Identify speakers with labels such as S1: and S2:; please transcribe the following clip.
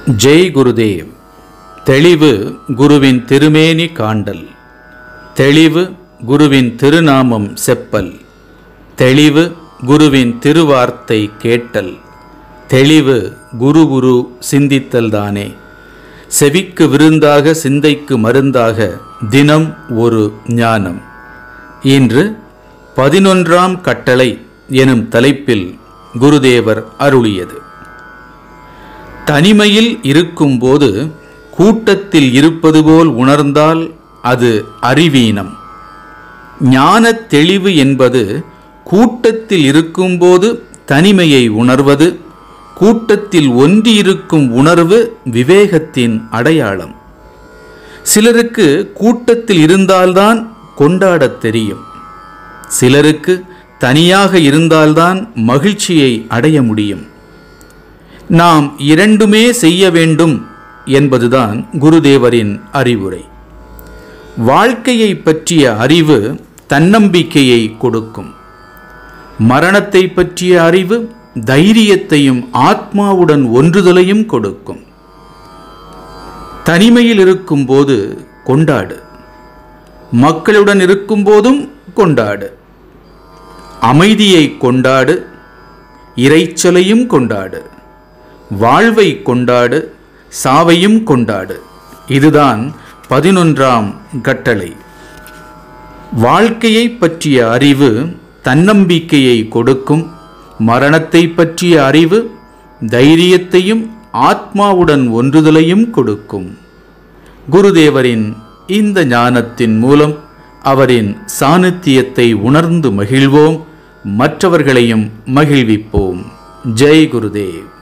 S1: ஜெய் குருதேவ் தெளிவு குருவின் திருமேனி காண்டல் தெளிவு குருவின் திருநாமம் செப்பல் தெளிவு குருவின் திருவார்த்தை கேட்டல் தெளிவு குரு குரு சிந்தித்தல்தானே செவிக்கு விருந்தாக சிந்தைக்கு மருந்தாக தினம் ஒரு ஞானம் இன்று பதினொன்றாம் கட்டளை எனும் தலைப்பில் குருதேவர் அருளியது தனிமையில் இருக்கும்போது கூட்டத்தில் இருப்பது போல் உணர்ந்தால் அது அறிவீனம் ஞானத் தெளிவு என்பது கூட்டத்தில் இருக்கும்போது தனிமையை உணர்வது கூட்டத்தில் ஒன்றியிருக்கும் உணர்வு விவேகத்தின் அடையாளம் சிலருக்கு கூட்டத்தில் இருந்தால்தான் கொண்டாடத் தெரியும் சிலருக்கு தனியாக இருந்தால்தான் மகிழ்ச்சியை அடைய முடியும் நாம் இரண்டுமே செய்ய வேண்டும் என்பதுதான் குருதேவரின் அறிவுரை வாழ்க்கையை பற்றிய அறிவு தன்னம்பிக்கையை கொடுக்கும் மரணத்தை பற்றிய அறிவு தைரியத்தையும் ஆத்மாவுடன் ஒன்றுதலையும் கொடுக்கும் தனிமையில் இருக்கும்போது கொண்டாடு மக்களுடன் இருக்கும்போதும் கொண்டாடு அமைதியை கொண்டாடு இறைச்சலையும் கொண்டாடு வாழ்வை கொண்டாடு சாவையும் கொண்டாடு இதுதான் பதினொன்றாம் கட்டளை வாழ்க்கையை பற்றிய அறிவு தன்னம்பிக்கையை கொடுக்கும் மரணத்தை பற்றிய அறிவு தைரியத்தையும் ஆத்மாவுடன் ஒன்றுதலையும் கொடுக்கும் குருதேவரின் இந்த ஞானத்தின் மூலம் அவரின் சாநித்தியத்தை உணர்ந்து மகிழ்வோம் மற்றவர்களையும் மகிழ்விப்போம் ஜெய் குருதேவ்